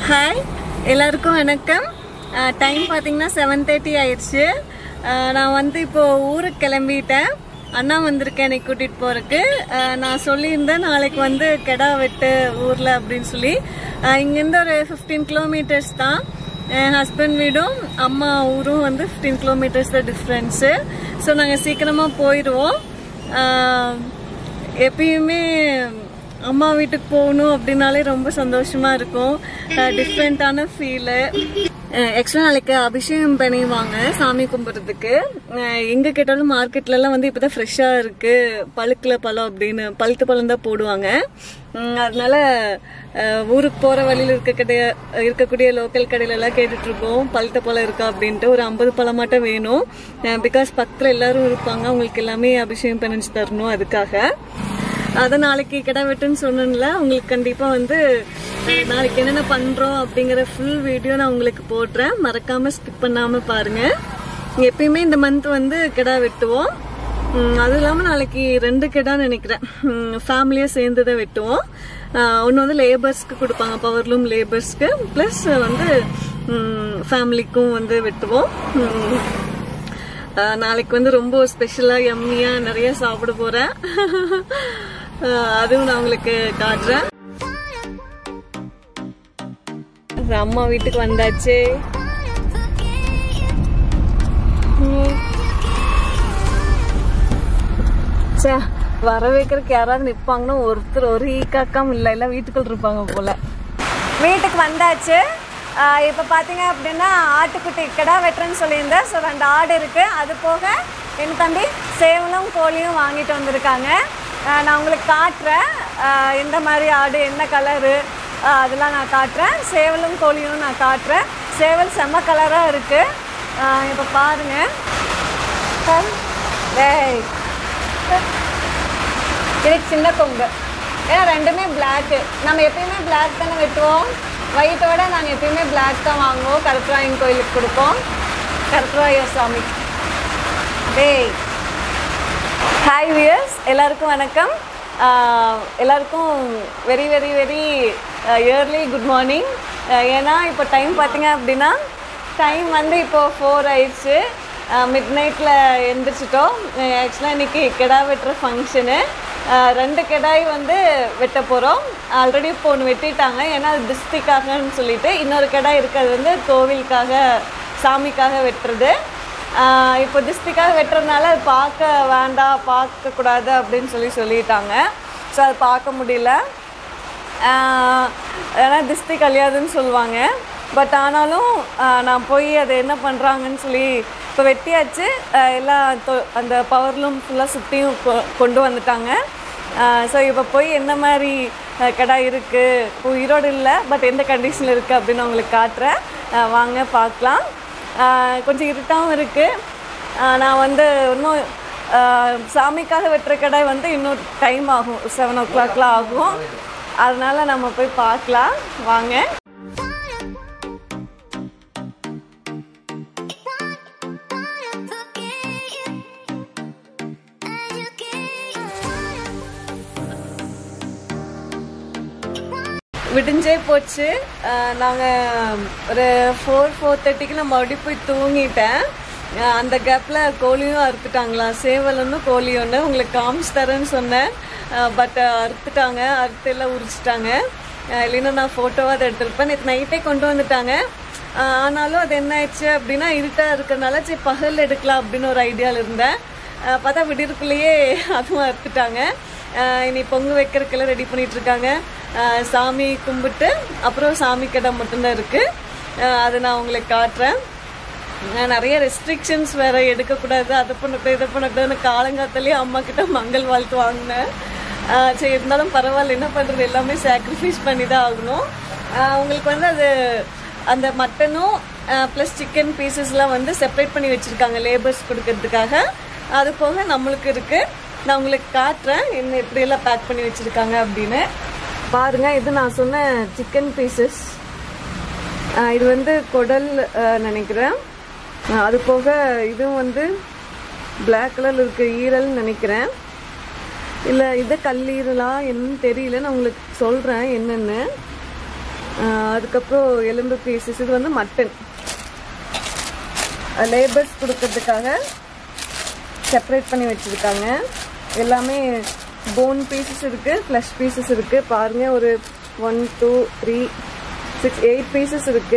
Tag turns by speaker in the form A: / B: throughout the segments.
A: Hi எல்லாருக்கும் வணக்கம் time பார்த்தீங்கன்னா செவன் தேர்ட்டி ஆயிடுச்சு அஹ், நான் வந்து இப்போ ஊருக்கு கிளம்பிட்டேன் அண்ணா வந்திருக்கேன் என்னை கூட்டிகிட்டு போகிறதுக்கு நான் சொல்லியிருந்தேன் நாளைக்கு வந்து கெடா வெட்டு ஊரில் அப்படின்னு சொல்லி அஹ், இங்கேருந்து ஒரு ஃபிஃப்டீன் கிலோமீட்டர்ஸ் தான் என் ஹஸ்பண்ட் வீடும் அம்மா ஊரும் வந்து ஃபிஃப்டீன் கிலோமீட்டர்ஸ் தான் டிஃப்ரென்ஸு ஸோ நாங்கள் சீக்கிரமாக போயிடுவோம் அஹ், எப்பயுமே அம்மா வீட்டுக்கு போகணும் அப்படின்னாலே ரொம்ப சந்தோஷமா இருக்கும் டிஃப்ரெண்டான ஃபீலு ஆக்சுவலாக நாளைக்கு அபிஷேகம் பண்ணிவாங்க சாமி கும்பிட்றதுக்கு எங்கே கேட்டாலும் மார்க்கெட்லலாம் வந்து இப்போ தான் ஃப்ரெஷ்ஷாக இருக்குது பழுக்கில் பழம் அப்படின்னு பழுத்து பழம் தான் போடுவாங்க உம், அதனால அஹ், ஊருக்கு போகிற வழியில் இருக்க கடைய இருக்கக்கூடிய லோக்கல் கடையிலலாம் கேட்டுட்ருக்கோம் பழுத்த பழம் இருக்கா அப்படின்ட்டு ஒரு ஐம்பது பழம் மட்டும் வேணும் பிகாஸ் பக்கத்தில் எல்லாரும் இருப்பாங்க அவங்களுக்கு எல்லாமே அபிஷேகம் பண்ணிச்சு தரணும் அதுக்காக அதை நாளைக்கு கிடா வெட்டுன்னு சொன்னேன்ல உங்களுக்கு கண்டிப்பா வந்து அஹ், நாளைக்கு என்னென்ன பண்றோம் அப்படிங்கிற ஃபுல் வீடியோ நான் உங்களுக்கு போடுறேன் மறக்காம ஸ்கிப் பண்ணாம பாருங்க எப்பயுமே இந்த மந்த் வந்து கிடா வெட்டுவோம் உம், அதுவும் இல்லாமல் நாளைக்கு ரெண்டு கிடான்னு நினைக்கிறேன் ஃபேமிலியாக சேர்ந்து தான் வெட்டுவோம் ஒன்று வந்து லேபர்ஸ்க்கு கொடுப்பாங்க பவர்லூம் லேபர்ஸ்க்கு ப்ளஸ் வந்து ஃபேமிலிக்கும் வந்து வெட்டுவோம் உம், ஆஹ் நாளைக்கு வந்து ரொம்ப ஸ்பெஷலா எம்மியா நிறைய சாப்பிட போறேன் ஆஹ் அதுவும் நான் உங்களுக்கு காட்டுறேன் அம்மா வீட்டுக்கு வந்தாச்சு உம். ச்சே, வர வைக்கிறதுக்கு யாராவது நிப்பாங்கன்னா ஒருத்தர் ஒரு ஈக்காக்காம இல்லை எல்லாம் வீட்டுக்குள்ள இருப்பாங்க போல வீட்டுக்கு வந்தாச்சு இப்போ பார்த்தீங்க அப்படின்னா ஆட்டுக்குட்டி கிடா வெட்டுறேன்னு சொல்லியிருந்தேன் ஸோ ரெண்டு ஆடு இருக்குது அது போக என் தம்பி சேவலும் கோழியும் வாங்கிட்டு வந்திருக்காங்க ஆஹ் நான் உங்களுக்கு காட்டுறேன் ஆஹ் எந்த மாதிரி ஆடு என்ன கலரு அதெல்லாம் நான் காட்டுறேன் சேவலும் கோழியும் நான் காட்டுறேன் சேவல் செம்ம கலராக இருக்குது இப்போ பாருங்கள் டேய் இதுக்கு சின்ன கொம்பு ஏன்னா ரெண்டுமே பிளாக்கு நம்ம எப்பயுமே பிளாக் தானே வெட்டுவோம் ஒயிட்டோட நாங்கள் எப்பயுமே பிளாக் தான் வாங்குவோம் கருப்பராயன் கோயிலுக்கு கொடுப்போம் கருப்பராய சுவாமி டேய் ஹாய் வியர்ஸ் எல்லாருக்கும் வணக்கம் ஆஹ் எல்லாருக்கும் very very very early good morning ஏன்னா இப்போ டைம் பார்த்தீங்க அப்படின்னா டைம் வந்து இப்போ ஃபோர் ஆயிடுச்சு மிட் நைட்டில் எழுந்திரிச்சிட்டோம் ஆக்சுவலாக இன்னைக்கு கிடா வெட்டுற ஃபங்க்ஷனு ரெண்டு கிடாய் வந்து வெட்ட போகிறோம் ஆல்ரெடி இப்போ ஒன்று வெட்டிட்டாங்க ஏன்னா அது டிஸ்ட்ரிக்டாகன்னு சொல்லிட்டு இன்னொரு கிடாய் இருக்கிறது வந்து கோவிலுக்காக சாமிக்காக வெட்டுறது ஆஹ் இப்போ திஸ்திக்காக வெட்டுறதுனால அது பார்க்க வேண்டாம் பார்க்கக்கூடாது அப்படின்னு சொல்லி சொல்லிட்டாங்க ஸோ அது பார்க்க முடியல ஆஹ் ஏன்னா திஸ்தி கழியாதுன்னு சொல்லுவாங்க பட் ஆனாலும் ஆஹ் நான் போய் அதை என்ன பண்ணுறாங்கன்னு சொல்லி இப்போ வெட்டியாச்சு ஆஹ் எல்லாம் தொ- அந்த பவர்லூம் ஃபுல்லாக சுற்றியும் கொண்டு வந்துட்டாங்க ஸோ இப்போ போய் என்ன மாதிரி ஆஹ் கடை இருக்குது உயிரோடு இல்லை பட் எந்த கண்டிஷனில் இருக்குது அப்படின்னு உங்களுக்கு காட்டுறேன் ஆஹ் வாங்க பார்க்கலாம் ஆஹ் கொஞ்சம் இருட்டாகவும் இருக்குது நான் வந்து இன்னும் ஆஹ் சாமிக்காக வெட்டுற கடை வந்து இன்னும் டைம் ஆகும் செவன் ஓ கிளாக்லாம் ஆகும் அதனால நம்ம போய் பார்க்கலாம் வாங்க விடிஞ்சே போச்சு நாங்கள் ஒரு ஃபோர் ஃபோர் தேர்ட்டிக்கு நான் மறுபடியும் போய் தூங்கிட்டேன் ஆஹ் அந்த கேப்பில் கோழியும் அறுத்துட்டாங்களா சேவல் ஒன்று கோழி ஒன்று உங்களுக்கு காமிச்சு தரேன்னு சொன்னேன் பட் அறுத்துட்டாங்க அறுத்து எல்லாம் உரிச்சிட்டாங்க ஆஹ் இல்லைன்னா நான் ஃபோட்டோவாக அதை எடுத்திருப்பேன் நேற்று நைட்டே கொண்டு வந்துட்டாங்க ஆஹ் ஆனாலும் அது என்ன ஆயிடுச்சு அப்படின்னா இருட்டாக இருக்கிறனால சரி பகல் எடுக்கலாம் அப்படின்னு ஒரு ஐடியாவில் இருந்தேன் ஆஹ் பார்த்தா விடியறதுக்குள்ளேயே அதுவும் அறுத்துட்டாங்க ஆஹ் இனி பொங்கு வைக்கிறதுக்கெல்லாம் ரெடி பண்ணிட்டு இருக்காங்க ஆஹ் சாமி கும்பிட்டு அப்புறம் சாமி கடை மட்டும்தான் இருக்குது அதை நான் உங்களுக்கு காட்டுறேன் நான் நிறைய ரெஸ்ட்ரிக்ஷன்ஸ் வேற எடுக்கக்கூடாது அதை பண்ணக்கூடாது இதை பண்ணக்கூடாதுன்னு காலங்காத்தாலேயே அம்மா கிட்ட மங்கள் வாழ்த்து வாங்கினேன் ஆஹ் சரி இருந்தாலும் பரவாயில்ல என்ன பண்ணுறது எல்லாமே சாக்ரிஃபைஸ் பண்ணி தான் ஆகணும் ஆஹ் உங்களுக்கு வந்து அது அந்த மட்டனும் ப்ளஸ் சிக்கன் பீசஸ்லாம் வந்து செப்பரேட் பண்ணி வச்சுருக்காங்க லேபர்ஸ் கொடுக்கறதுக்காக அது போக நம்மளுக்கு இருக்குது நான் உங்களுக்கு காட்டுறேன் என்ன எப்படியெல்லாம் பேக் பண்ணி வச்சுருக்காங்க அப்படின்னு பாருங்க இது நான் சொன்ன சிக்கன் பீசஸ் இது வந்து குடல் ஆஹ் நினைக்கிறேன் ஆஹ் அது போக இதுவும் வந்து பிளாக் கலரில் இருக்க ஈரல்னு நினைக்கிறேன் இல்லை இது கல்லீரலா என்னன்னு தெரியல நான் உங்களுக்கு சொல்கிறேன் என்னென்னு அதுக்கப்புறம் எலும்பு பீசஸ் இது வந்து மட்டன் லேபர்ஸ் கொடுக்கறதுக்காக செப்பரேட் பண்ணி வச்சுருக்காங்க எல்லாமே போன் பீசஸ் இருக்குது ஃப்ளஷ் பீசஸ் இருக்குது பாருங்கள் ஒரு one two three six eight pieces இருக்குது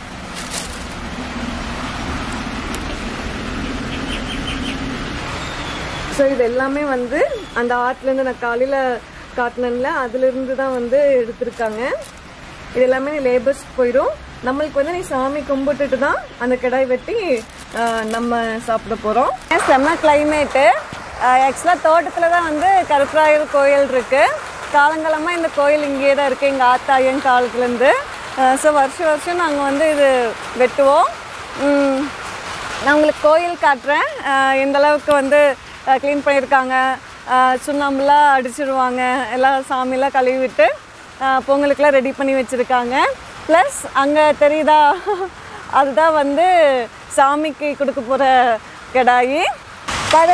A: ஸோ இது எல்லாமே வந்து அந்த ஆர்ட்லேருந்து நான் காலையில் காட்டினேன்ல அதுலேருந்து தான் வந்து எடுத்திருக்காங்க இது எல்லாமே லேபர்ஸ் போயிடும் நம்மளுக்கு வந்து நீ சாமி கும்பிட்டுட்டு தான் அந்த கிடாய் வெட்டி ஆஹ், நம்ம சாப்பிட போகிறோம் செம்ம கிளைமேட்டு ஆக்சுவலாக தோட்டத்தில் தான் வந்து கருப்பராயர் கோயில் இருக்குது காலங்காலமாக இந்த கோயில் இங்கேயே தான் இருக்குது எங்கள் ஆத்தாயன் காலத்துலேருந்து ஸோ வருஷம் வருஷம் நாங்கள் வந்து இது வெட்டுவோம் உம், நான் உங்களுக்கு கோயில் காட்டுறேன் அஹ் எந்த அளவுக்கு வந்து க்ளீன் பண்ணியிருக்காங்க அஹ் சுண்ணாம்புலாம் அடிச்சிடுவாங்க எல்லாம் சாமியெல்லாம் கழுவி விட்டு அஹ் பொங்கலுக்கெல்லாம் ரெடி பண்ணி வச்சுருக்காங்க ப்ளஸ் அங்கே தெரியுதா அதுதான் வந்து சாமிக்கு கொடுக்க போகிற கடாயி பாரு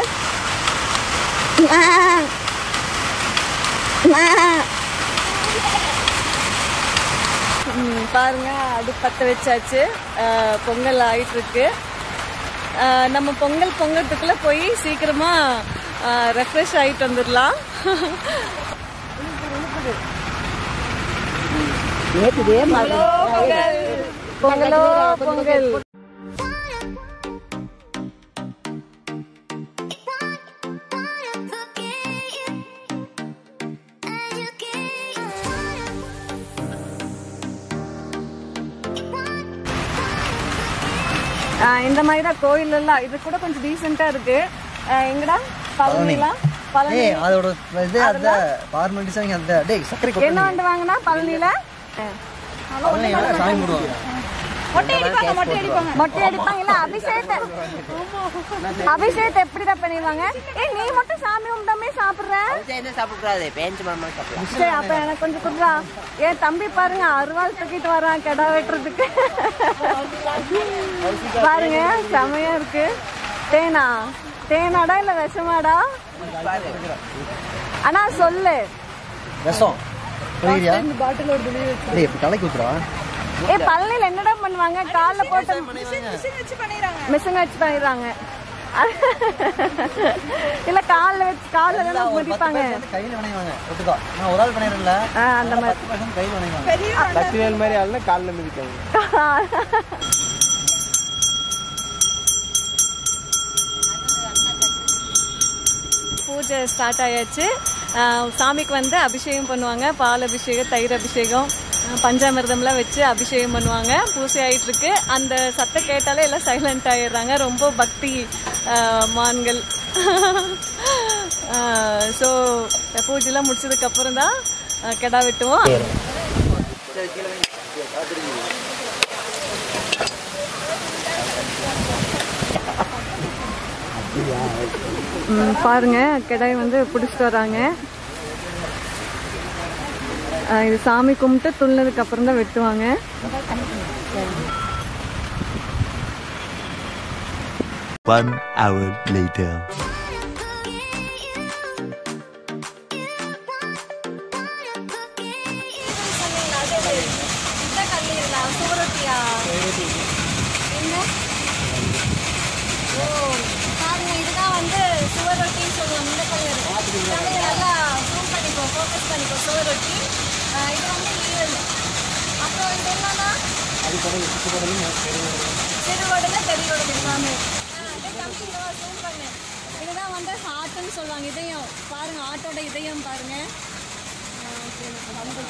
A: ம், பாருங்க அது பற்ற வச்சாச்சு அஹ் பொங்கல் ஆயிட்டு இருக்கு அஹ் நம்ம பொங்கல் பொங்கறதுக்குள்ள போய் சீக்கிரமா ரெஃப்ரெஷ் ஆயிட்டு வந்துடலாம் பொங்கல் பொங்கலோ பொங்கல் அஹ் இந்த மாதிரி தான் கோயில் எல்லாம் இது கூட கொஞ்சம் டீசெண்டா இருக்கு அஹ் எங்கடா பழனிலாம் பழனி
B: ஏய் அதோட இது அந்த ஃபார்மாலிட்டிஸ் அவங்க அந்த டேய் சக்கரை கொட்டை
A: என்ன வந்து வாங்கினா பழனில
B: பழனியில சாமி போடுவாங்க
A: மொட்டை அடிப்பாங்க இல்ல அபிஷேகத்தை அபிஷேகத்தை எப்படிடா பண்ணிடுவாங்க ஏய் நீ மட்டும் சாமி கும்பிடாமே சாப்பிடுற
C: சாப்பிடக்கூடாது பேஞ்சு மரமா சாப்பிடலாம்
A: சரி அப்ப எனக்கு கொஞ்சம் குடுறா ஏன் தம்பி பாருங்க அருவாள் தூக்கிட்டு வரான் கெடா வெட்டுறதுக்கு பாருங்க செமையா இருக்கு தேனா தேனாடா இல்ல விஷமாடா அண்ணா சொல்லு
B: விஷம் புரியுறியா டேய் இப்ப தலைக்கு ஊத்துறா
A: ஏ பழனில என்னடா பண்ணுவாங்க கால்ல போட்டு மிஷின் வச்சு பண்ணிடுறாங்க இல்ல கால்ல வச்சு கால்ல தானே
B: ஒரு பத்து
A: மிதிப்பாங்க
B: பேர் வந்து கையில வணைவாங்க ஒட்டுக்கா நான் ஒரு ஆள் பண்ணிடுறேன்ல
A: ஆ, அந்த மாதிரி
B: பத்து பேர் கையில வணைவாங்க
D: பத்திவேல் மாதிரி ஆளுனா காலில் மிதிக்காங்க
A: பூஜை ஸ்டார்ட் ஆயாச்சு ஆஹ் சாமிக்கு வந்து அபிஷேகம் பண்ணுவாங்க பால் அபிஷேகம் தயிர் அபிஷேகம் ஆஹ் பஞ்சாமிர்தம்லாம் வச்சு அபிஷேகம் பண்ணுவாங்க பூஜை ஆயிட்டு இருக்கு அந்த சத்தம் கேட்டாலே எல்லாம் சைலண்ட் ஆயிடுறாங்க ரொம்ப பக்தி ஆஹ் மான்கள் ஸோ பூஜைலாம் முடிச்சதுக்கு அப்புறம் தான் ஆஹ் கிடா வெட்டுவோம் ம், பாருங்க கிடாய் வந்து பிடிச்சிட்டு வராங்க ஆ, இது சாமி கும்பிட்டு துள்ளினதுக்கு அப்புறம் தான் வெட்டுவாங்க
E: One hour later.
A: பாருங்க இதுதான் வந்து சுவர் ரொட்டின்னு சொல்லுவாங்க இந்த கலர் நல்லா ஜூம் பண்ணிக்கோ ஃபோக்கஸ் பண்ணிக்கோ சுவர் ரொட்டி ஆஹ் இது வந்து ஈரல் அப்புறம் இது என்னன்னா சிறுவடல பெரியவடல எல்லாமே ஜூம் பண்ணு இதுதான் வந்து ஹார்ட்னு சொல்லுவாங்க இதயம் பாருங்க ஆட்டோட இதயம் பாருங்க ஆஹ் okay, வந்து.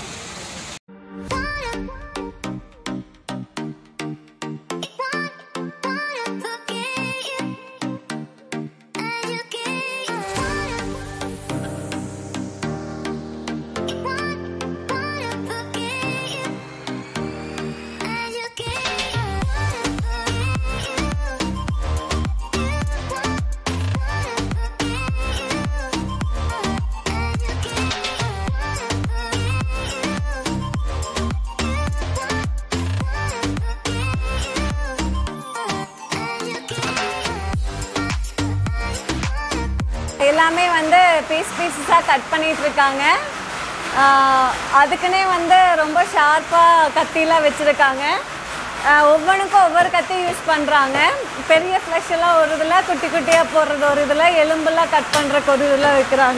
A: எல்லாமே வந்து பீஸ் பீஸஸாக கட் பண்ணிட்டு இருக்காங்க ஆஹ் அதுக்குன்னே வந்து ரொம்ப ஷார்ப்பாக கத்திலாம் வச்சுருக்காங்க ஒவ்வொன்றுக்கும் ஒவ்வொரு கத்தி யூஸ் பண்ணுறாங்க பெரிய ஃப்ளஷ் எல்லாம் ஒரு இதில் குட்டி குட்டியாக போடுறது ஒரு இதில் எலும்பெல்லாம் கட் பண்ணுறக்கு ஒரு இதில் வைக்கிறாங்க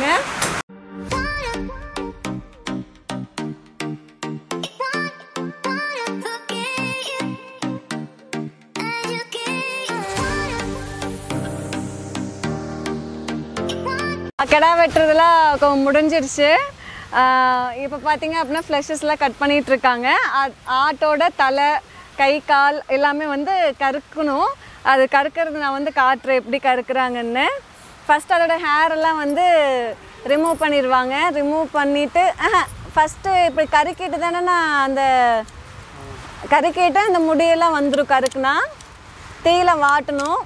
A: கிடா வெட்டுறதுலாம் கொ- முடிஞ்சிருச்சு இப்போ பார்த்தீங்க அப்படின்னா ஃப்ளஷஸ்லாம் கட் பண்ணிட்டு இருக்காங்க ஆ- ஆட்டோட தலை கை கால் எல்லாமே வந்து கறுக்கணும் அது கறுக்கிறது நான் வந்து காட்டுறேன் எப்படி கறுக்குறாங்கன்னு ஃபஸ்ட் அதோட ஹேர் எல்லாம் வந்து ரிமூவ் பண்ணிடுவாங்க ரிமூவ் பண்ணிவிட்டு ஃபஸ்ட்டு இப்படி கருக்கிட்டு தானே நான் அந்த கருக்கிட்டு அந்த முடியெல்லாம் வந்துடும் கருக்குனா தீயில வாட்டணும்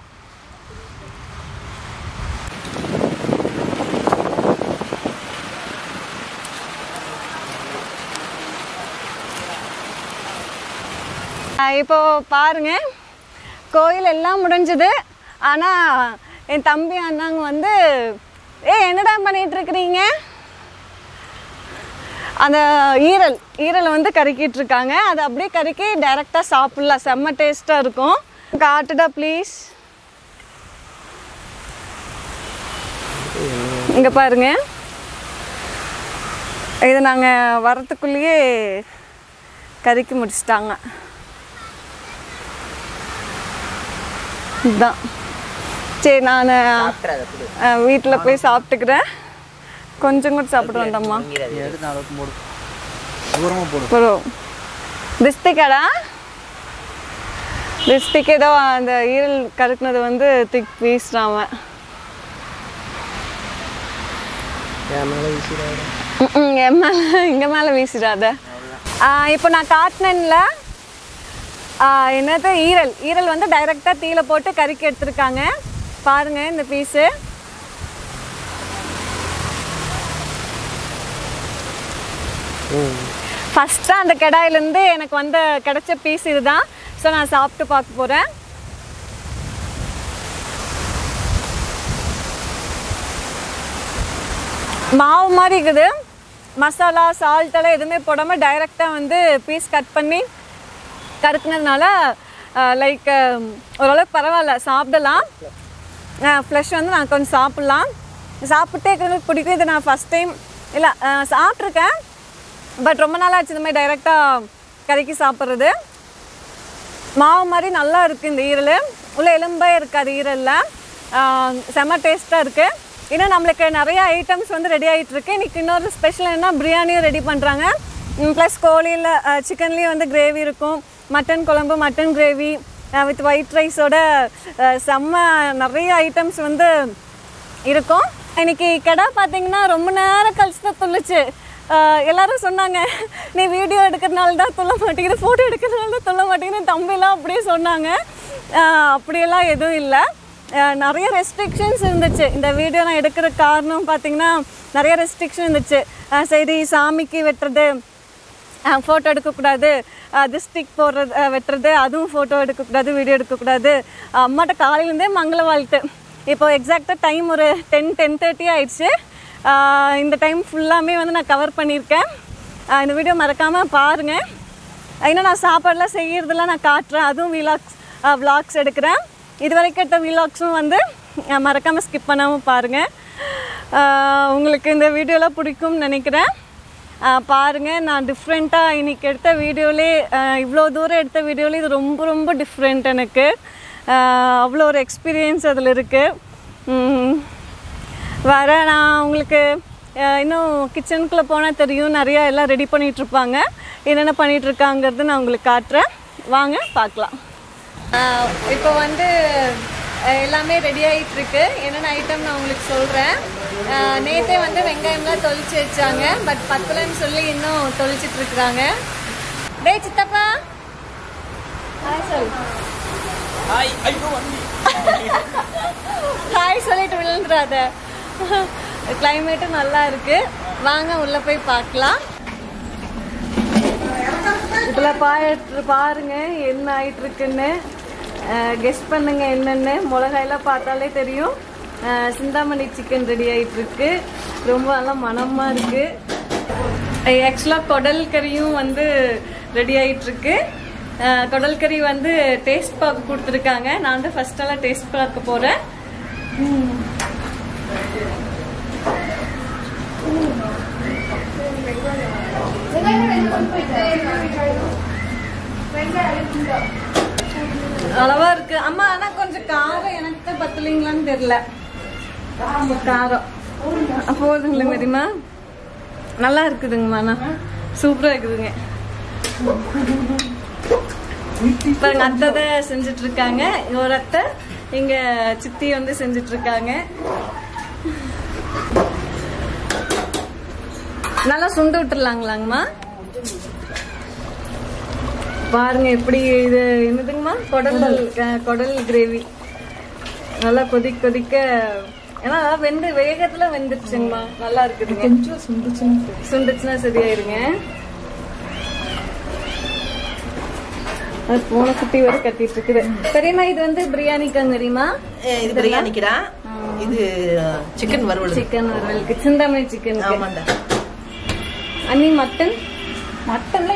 A: ஆஹ் இப்போ பாருங்க கோயில் எல்லாம் முடிஞ்சது ஆனால் என் தம்பி அண்ணாங்க வந்து ஏ என்னடா பண்ணிட்டு இருக்கிறீங்க அந்த ஈரல் ஈரலை வந்து கருக்கிட்டு இருக்காங்க அதை அப்படியே கருக்கி டைரெக்டாக சாப்பிட்லாம் செம்ம டேஸ்ட்டாக இருக்கும் காட்டுடா ப்ளீஸ் இங்கே பாருங்க இது நாங்கள் வரத்துக்குள்ளேயே கருக்கி முடிச்சிட்டாங்க இதுதான் சரி நான் வீட்டில் போய் சாப்பிட்டுக்கிறேன் கொஞ்சம் கூட சாப்பிட வேண்டாம்மா
B: எடுத்து அளவுக்கு போடு தூரமாக போடு
A: அப்புறம் திஸ்திக்கடா திஸ்திக் ஏதோ அந்த ஈரல் கருக்குனது வந்து திக் வீசுறாம
D: என் மேலே வீசிடாது
A: என் மேலே இங்கே மேலே வீசிடாத இப்போ நான் காட்டினேன்ல என்னது ஈரல் ஈரல் வந்து டைரெக்டாக தீயில போட்டு கறிக்கு எடுத்திருக்காங்க பாருங்க இந்த பீஸு ஃபஸ்ட்டாக அந்த கடாயிலேருந்து எனக்கு வந்த கிடைச்ச பீஸ் இதுதான் ஸோ நான் சாப்பிட்டு பார்க்க போகிறேன் மாவு மாதிரி இருக்குது மசாலா சால்ட் எல்லாம் எதுவுமே போடாமல் டைரெக்டாக வந்து பீஸ் கட் பண்ணி கருக்குனதுனால லைக் ஓரளவுக்கு பரவாயில்ல சாப்பிடலாம் ஃப்ளஷ் வந்து நான் கொஞ்சம் சாப்பிட்லாம் சாப்பிட்டே இருக்கிறது பிடிக்கும் இது நான் ஃபஸ்ட் டைம் இல்லை சாப்பிட்ருக்கேன் பட் ரொம்ப நாள் ஆச்சு இந்த மாதிரி டைரெக்டாக கறிக்கு சாப்பிட்றது மாவு மாதிரி நல்லா இருக்குது இந்த ஈரல் உள்ள எலும்பே இருக்காது ஈரலில் செம்ம டேஸ்ட்டாக இருக்குது இன்னும் நம்மளுக்கு நிறைய ஐட்டம்ஸ் வந்து ரெடி ஆகிட்டு இருக்கு இன்னைக்கு இன்னொரு ஸ்பெஷல் என்ன பிரியாணியும் ரெடி பண்ணுறாங்க ப்ளஸ் கோழியில் சிக்கன்லேயும் வந்து கிரேவி இருக்கும் மட்டன் குழம்பு மட்டன் கிரேவி வித் ஒயிட் ரைஸோட செம்ம நிறைய ஐட்டம்ஸ் வந்து இருக்கும் இன்னைக்கு கடை பார்த்தீங்கன்னா ரொம்ப நேரம் கழிச்சு தான் துள்ளுச்சு ஆஹ் எல்லாரும் சொன்னாங்க நீ வீடியோ எடுக்கிறனால தான் துள்ள மாட்டேங்குது ஃபோட்டோ எடுக்கிறனால தான் துள்ள மாட்டேங்குது தம்பிலாம் அப்படியே சொன்னாங்க ஆஹ் அப்படியெல்லாம் எதுவும் இல்லை ஆஹ் நிறைய ரெஸ்ட்ரிக்ஷன்ஸ் இருந்துச்சு இந்த வீடியோ நான் எடுக்கிற காரணம் பார்த்தீங்கன்னா நிறைய ரெஸ்ட்ரிக்ஷன் இருந்துச்சு ஆஹ் சரி சாமிக்கு வெட்டுறது ஃபோட்டோ எடுக்கக்கூடாது திஸ்டிக் போடுறது அஹ் வெட்டுறது அதுவும் ஃபோட்டோ எடுக்கக்கூடாது வீடியோ எடுக்கக்கூடாது அம்மாட்ட காலையிலேருந்தே மங்கள வாழ்த்து இப்போ எக்ஸாக்டாக டைம் ஒரு டென் டென் தேர்ட்டி ஆயிடுச்சு அஹ் இந்த டைம் ஃபுல்லாமே வந்து நான் கவர் பண்ணியிருக்கேன் அஹ் இந்த வீடியோ மறக்காமல் பாருங்கள் இன்னும் நான் சாப்பாடுலாம் செய்கிறதெல்லாம் நான் காட்டுறேன் அதுவும் விலாக்ஸ் விலாக்ஸ் எடுக்கிறேன் இது வரைக்கும் எடுத்த விலாக்ஸும் வந்து மறக்காமல் ஸ்கிப் பண்ணாமல் பாருங்கள் உங்களுக்கு இந்த வீடியோலாம் பிடிக்கும்னு நினைக்கிறேன் ஆஹ் பாருங்க நான் டிஃப்ரெண்ட்டாக இன்னைக்கு எடுத்த வீடியோலே இவ்வளோ தூரம் எடுத்த வீடியோலே இது ரொம்ப ரொம்ப டிஃப்ரெண்ட் எனக்கு ஆஹ் அவ்வளோ ஒரு எக்ஸ்பீரியன்ஸ் அதில் இருக்குது வர நான் உங்களுக்கு ஆஹ் இன்னும் கிச்சனுக்குள்ளே போனால் தெரியும் நிறையா எல்லாம் ரெடி பண்ணிகிட்ருப்பாங்க என்னென்ன பண்ணிகிட்ருக்காங்கிறது நான் உங்களுக்கு காட்டுறேன் வாங்க பார்க்கலாம் இப்போ வந்து அஹ், எல்லாமே ரெடி ஆகிட்டு இருக்கு என்னென்ன ஐட்டம் நான் உங்களுக்கு சொல்கிறேன் நேற்றே வந்து வெங்காயம்லாம் தொளிச்சு வச்சாங்க பட் பத்தலைன்னு சொல்லி இன்னும் தொளிச்சிட்டு இருக்கிறாங்க டேய் சித்தப்பா ஹாய் சொல் ஹாய் சொல்லிட்டு விழுந்துடாத கிளைமேட்டும் நல்லா இருக்கு வாங்க உள்ள போய் பார்க்கலாம் இதுல பாயிட்டு பாருங்க என்ன ஆயிட்டு இருக்குன்னு கெஸ்ட் பண்ணுங்க என்னன்னு மிளகாயெல்லாம் பார்த்தாலே தெரியும் அஹ் சிந்தாமணி சிக்கன் ரெடி ஆயிட்டு இருக்கு ரொம்ப நல்லா மனமா இருக்கு ஆக்சுவலாக குடல் கறியும் வந்து ரெடி ஆயிட்டு இருக்கு அஹ், குடல் கறி வந்து டேஸ்ட் பார்க்க கொடுத்துருக்காங்க நான் வந்து ஃபர்ஸ்ட் எல்லாம் டேஸ்ட் பார்க்க போறேன் அளவா இருக்கு அம்மா ஆனா கொஞ்சம் காரம் எனக்கு தான் பத்தலைங்களான்னு தெரியல காரம் போதுங்களா தெரியுமா நல்லா இருக்குதுங்கம்மா ஆனா சூப்பரா இருக்குதுங்க பாருங்க அத்தை தான் செஞ்சுட்டு இருக்காங்க ஒரு அத்தை எங்க சித்தி வந்து செஞ்சுட்டு இருக்காங்க நல்லா சுண்டு விட்டுறலாங்களாங்கம்மா பாருங்க எப்படி இது என்னதுங்கம்மா குடல் அஹ், குடல் கிரேவி நல்லா கொதிக்க கொதிக்க ஏன்னா வெந்து வேகத்துல வெந்துருச்சுங்கம்மா நல்லா இருக்குதுங்க கொஞ்சம் சுண்டுச்சுன்னா சுண்டுச்சுன்னா சரியாயிருங்க அது பூனை குட்டி வரை கட்டிட்டு இருக்குது பெரியம்மா இது வந்து பிரியாணிக்காங்க தெரியுமா
C: இது பிரியாணிக்குடா இது சிக்கன் வறுவல்
A: சிக்கன் வறுவலுக்கு சிந்தாமணி சிக்கன்
C: ஆமாண்டா
A: அண்ணி மட்டன் மட்டன்ல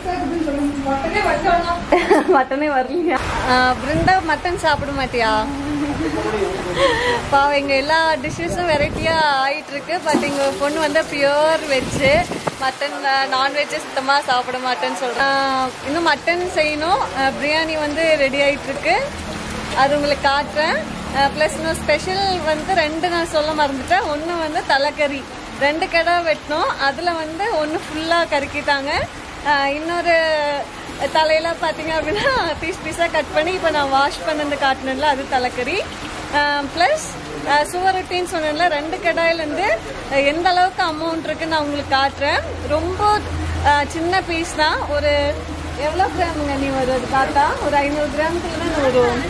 A: மட்டனே வரலையா ஆஹ் பிருந்தா மட்டன் சாப்பிட மாட்டியா பாவம் இங்க எல்லா டிஷ்ஷஸும் வெரைட்டியா ஆயிட்டு இருக்கு பட் எங்க பொண்ணு வந்து பியூர் வெஜ் மட்டன் நான்வெஜ் சுத்தமா சாப்பிட மாட்டேன்னு சொல்றேன் ஆஹ் இன்னும் மட்டன் செய்யணும் ஆஹ் பிரியாணி வந்து ரெடி ஆயிட்டு இருக்கு அது உங்களுக்கு காட்டுறேன் ப்ளஸ் இன்னும் ஸ்பெஷல் வந்து ரெண்டு நான் சொல்ல மறந்துட்டேன் ஒன்று வந்து தலைக்கறி ரெண்டு கடை வெட்டினோம் அதில் வந்து ஒன்று ஃபுல்லாக கருக்கிட்டாங்க ஆஹ் இன்னொரு தலையில பார்த்தீங்க அப்படின்னா பீஸ் பீஸாக கட் பண்ணி இப்போ நான் வாஷ் பண்ணது காட்டினேன்ல அது தலைக்கறி ப்ளஸ் சுவரொட்டின்னு சொன்னேன்ல ரெண்டு கடாயிலேருந்து எந்த அளவுக்கு அமௌண்ட் இருக்குன்னு நான் உங்களுக்கு காட்டுறேன் ரொம்ப ஆஹ் சின்ன பீஸ் தான் ஒரு எவ்வளோ கிராமுங்க நீ வரும் அது பார்த்தா ஒரு ஐநூறு கிராமுக்குள்ள தான் வரும்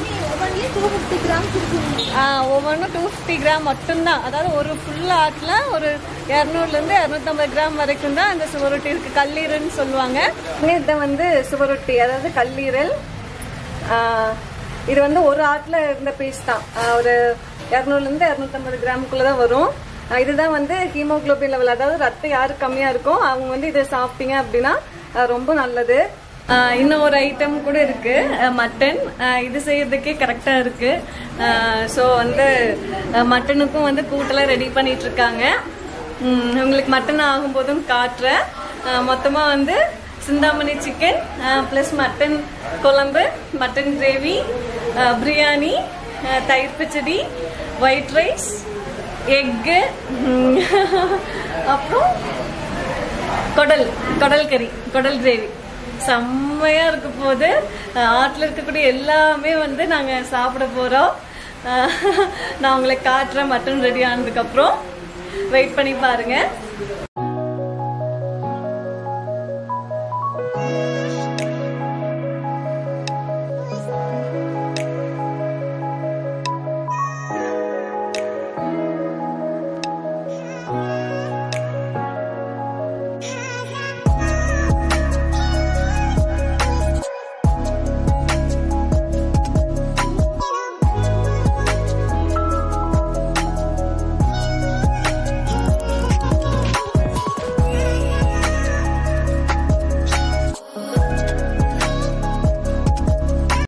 A: ஆ ஒவ்வொன்றும் டூ ஃபிஃப்டி கிராம் மட்டும்தான் அதாவது ஒரு ஃபுல் ஆட்டில் ஒரு இரநூறுலேருந்து இரநூத்தம்பது கிராம் வரைக்கும் தான் அந்த சுவரொட்டி இருக்குது கல்லீரல்னு சொல்லுவாங்க இதை வந்து சுவரொட்டி அதாவது கல்லீரல் ஆ, இது வந்து ஒரு ஆட்டில் இருந்த பீஸ் தான் ஆ, ஒரு இரநூறுலேருந்து இரநூத்தம்பது கிராமுக்குள்ளே தான் வரும் ஆ, இதுதான் வந்து ஹீமோகுளோபின் லெவல் அதாவது ரத்தம் யாரு கம்மியாக இருக்கும் அவங்க வந்து இதை சாப்பிட்டீங்க அப்படின்னா ஆ, ரொம்ப நல்லது ஆ, இன்னும் ஒரு ஐட்டம் கூட இருக்கு மட்டன் இது செய்யறதுக்கே கரெக்டா இருக்கு ஸோ வந்து அஹ், மட்டனுக்கும் வந்து கூட்டெல்லாம் ரெடி பண்ணிட்டு இருக்காங்க ம், உங்களுக்கு மட்டன் ஆகும்போதும் காட்டுறேன் அஹ், மொத்தமா வந்து சிந்தாமணி சிக்கன் ப்ளஸ் மட்டன் குழம்பு மட்டன் கிரேவி பிரியாணி அஹ், தயிர் பச்சடி ஒயிட் ரைஸ் எக்கு அப்புறம் குடல் குடல் கறி குடல் கிரேவி செம்மையா இருக்க போது ஆற்றுல இருக்கக்கூடிய எல்லாமே வந்து நாங்க சாப்பிட போறோம் அஹ் நான் உங்களுக்கு காட்டுறேன் மட்டன் ரெடி ஆனதுக்கு அப்புறம் வெயிட் பண்ணி பாருங்க